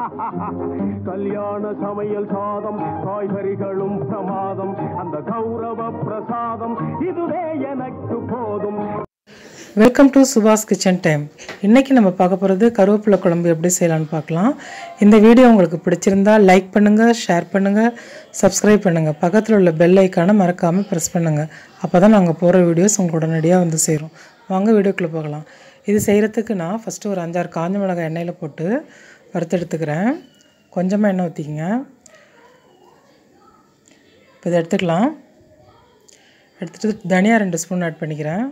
கல்யாண சமையல் சாதம் காய்கறிகளும் பிரமாதம் அந்த கௌரவ பிரசாதம் இதுவே எனக்கு போதும் welcome to Subash kitchen time இன்றைக்கி நம்ம பார்க்க போகிறது கருவேப்பிலை குழம்பு எப்படி செய்யலாம்னு பார்க்கலாம் இந்த வீடியோ உங்களுக்கு பிடிச்சிருந்தா லைக் பண்ணுங்கள் ஷேர் பண்ணுங்கள் சப்ஸ்கிரைப் பண்ணுங்கள் பக்கத்தில் உள்ள பெல் ஐக்கானை மறக்காமல் ப்ரெஸ் பண்ணுங்கள் அப்போ தான் நாங்கள் போகிற வீடியோஸ் உங்களுக்கு உடனடியாக வந்து சேரும் வாங்க வீடியோக்குள்ளே போகலாம் இது செய்கிறதுக்கு நான் ஃபஸ்ட்டு ஒரு அஞ்சாறு காஞ்ச மிளகாய் எண்ணெயில் போட்டு வறுத்தெடுத்துக்கிறேன் கொஞ்சமாக எண்ணெய் ஊற்றிக்கங்க இப்போ இதை எடுத்துக்கலாம் எடுத்துகிட்டு தனியாக ரெண்டு ஸ்பூன் ஆட் பண்ணிக்கிறேன்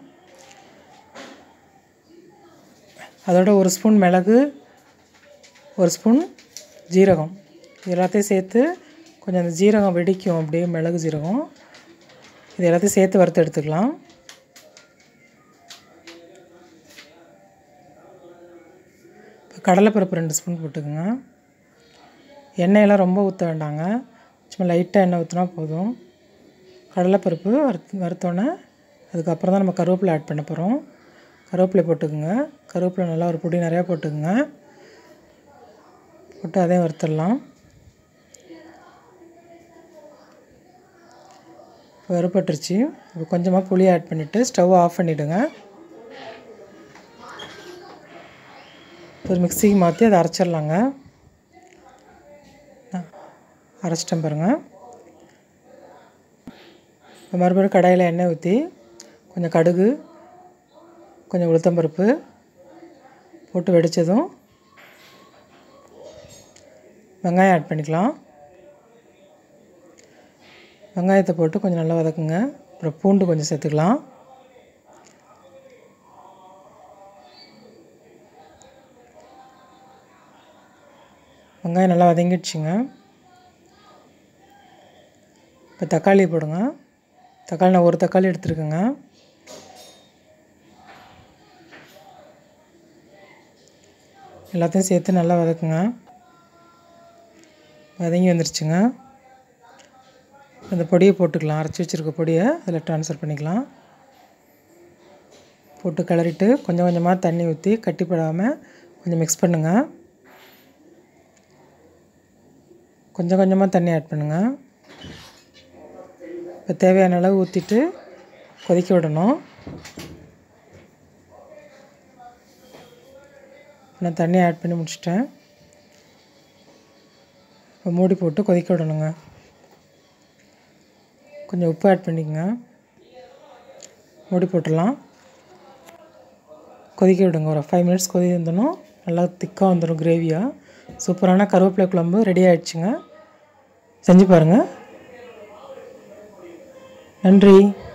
அதோட ஒரு ஸ்பூன் மிளகு ஒரு ஸ்பூன் ஜீரகம் இது எல்லாத்தையும் சேர்த்து கொஞ்சம் அந்த ஜீரகம் வெடிக்கும் அப்படியே மிளகு ஜீரகம் இது எல்லாத்தையும் சேர்த்து வறுத்து எடுத்துக்கலாம் இப்போ கடலைப்பருப்பு ரெண்டு ஸ்பூன் போட்டுக்கோங்க எண்ணெயெல்லாம் ரொம்ப ஊற்ற வேண்டாங்க சும்மா லைட்டாக எண்ணெய் ஊற்றினா போதும் கடலைப்பருப்பு வறுத்து வறுத்தோன்னே அதுக்கப்புறம் தான் நம்ம கருவேப்பிலை ஆட் பண்ண போகிறோம் கருவேப்பிலை போட்டுக்குங்க கருவேப்பிலை நல்லா ஒரு பொடி நிறையா போட்டுக்குங்க போட்டு அதையும் வறுத்துடலாம் வறுப்பட்டுருச்சு இப்போ கொஞ்சமாக புளி ஆட் பண்ணிவிட்டு ஸ்டவ் ஆஃப் பண்ணிவிடுங்க ஒரு மிக்சிக்கு மாற்றி அதை அரைச்சிடலாங்க அரைச்சிட்டேன் பாருங்கள் இப்போ மறுபடியும் கடாயில் எண்ணெய் ஊற்றி கொஞ்சம் கடுகு கொஞ்சம் உளுத்தம்பருப்பு போட்டு வெடித்ததும் வெங்காயம் ஆட் பண்ணிக்கலாம் வெங்காயத்தை போட்டு கொஞ்சம் நல்லா வதக்குங்க அப்புறம் பூண்டு கொஞ்சம் சேர்த்துக்கலாம் வெங்காயம் நல்லா வதங்கிடுச்சுங்க இப்போ தக்காளி போடுங்க தக்காளி நான் ஒரு தக்காளி எடுத்துருக்கேங்க எல்லாத்தையும் சேர்த்து நல்லா வதக்குங்க வதங்கி வந்துருச்சுங்க அந்த பொடியை போட்டுக்கலாம் அரைச்சி வச்சுருக்க பொடியை அதில் ட்ரான்ஸ்ஃபர் பண்ணிக்கலாம் போட்டு கிளறிட்டு கொஞ்சம் கொஞ்சமாக தண்ணி ஊற்றி கட்டிப்படாமல் கொஞ்சம் மிக்ஸ் பண்ணுங்கள் கொஞ்சம் கொஞ்சமாக தண்ணி ஆட் பண்ணுங்கள் இப்போ தேவையான அளவு ஊற்றிட்டு கொதிக்க விடணும் நான் தண்ணி ஆட் பண்ணி முடிச்சிட்டேன் இப்போ மூடி போட்டு கொதிக்க விடணுங்க கொஞ்சம் உப்பு ஆட் பண்ணிக்கங்க மூடி போட்டுடலாம் கொதிக்க விடுங்க ஒரு ஃபைவ் மினிட்ஸ் கொதி வந்துடும் நல்லா திக்காக வந்துடும் கிரேவியாக சூப்பரான கருவேப்பிலை குழம்பு ரெடி ஆகிடுச்சுங்க செஞ்சு பாருங்கள் நன்றி